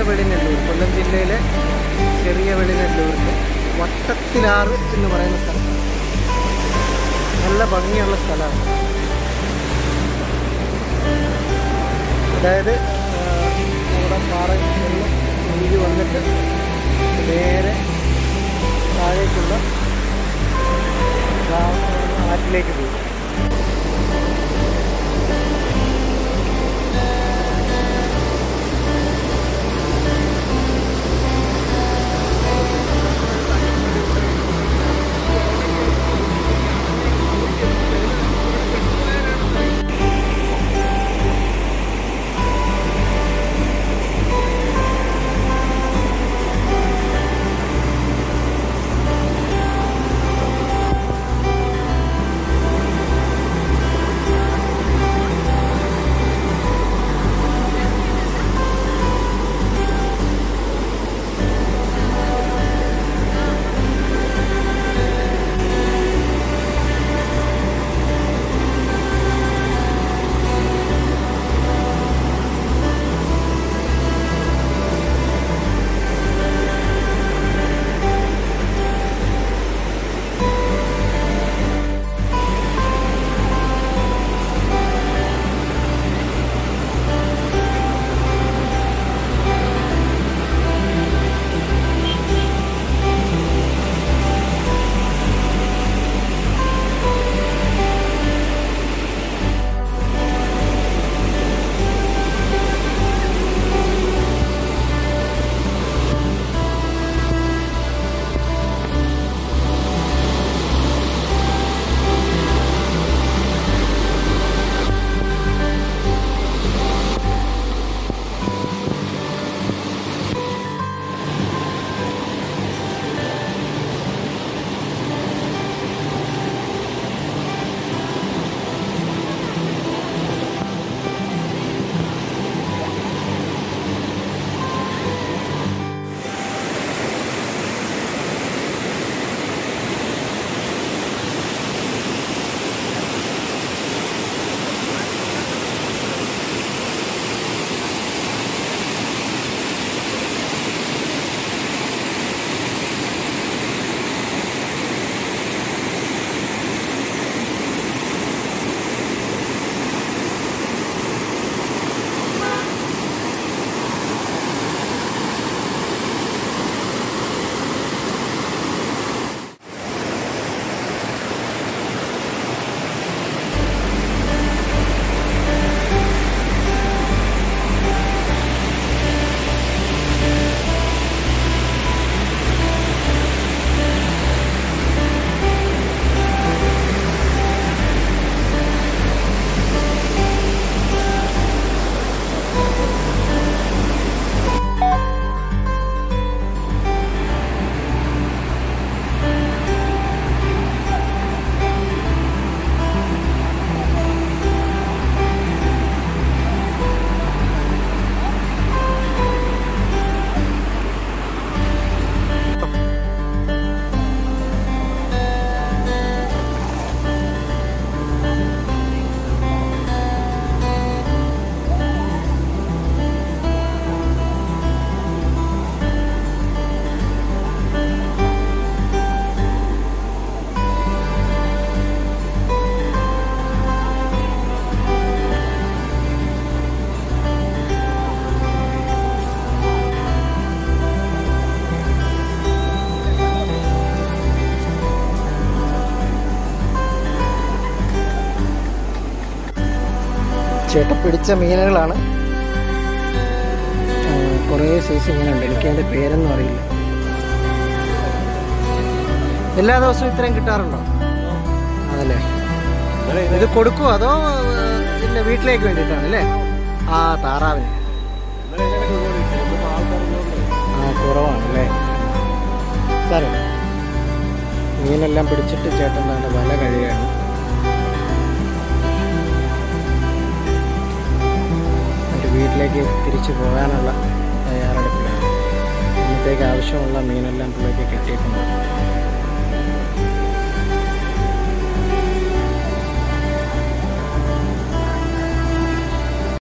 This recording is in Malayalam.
വെളിനെല്ലൂർ കൊല്ലം ജില്ലയിലെ ചെറിയ വെളിനെല്ലൂരിൽ വട്ടത്തിലാറ് എന്ന് പറയുന്ന സ്ഥലം നല്ല ഭംഗിയുള്ള സ്ഥലമാണ് അതായത് ആ, നമ്മുടെ പാറയിൽ നിന്ന് ഒഴുകി വന്നിട്ട് നേരെ താഴേക്കുള്ള ആ, ആറ്റിലേക്ക് പോകും ചേട്ട പിടിച്ച മീനുകളാണ് ആ, കുറേ സൈസ് മീനുണ്ട് എനിക്ക് അതിൻ്റെ പേരൊന്നും അറിയില്ല എല്ലാ ദിവസവും ഇത്രയും കിട്ടാറുണ്ടോ അതല്ലേ ഇത് കൊടുക്കുമോ അതോ ആ, ഇല്ല വീട്ടിലേക്ക് വേണ്ടിയിട്ടാണ് അല്ലേ ആ താറാവിന് ആ കുറവാണല്ലേ സാറേ മീനെല്ലാം പിടിച്ചിട്ട് ചേട്ടൻ താണ്ട് വല കഴിയുകയാണ് എന്നിട്ട് വീട്ടിലേക്ക് തിരിച്ചു പോകാനുള്ള തയ്യാറെടുപ്പിലാണ് ഇന്നത്തേക്ക് ആവശ്യമുള്ള മീനെല്ലാം പുള്ളിക്ക് കിട്ടിയിട്ടുണ്ട്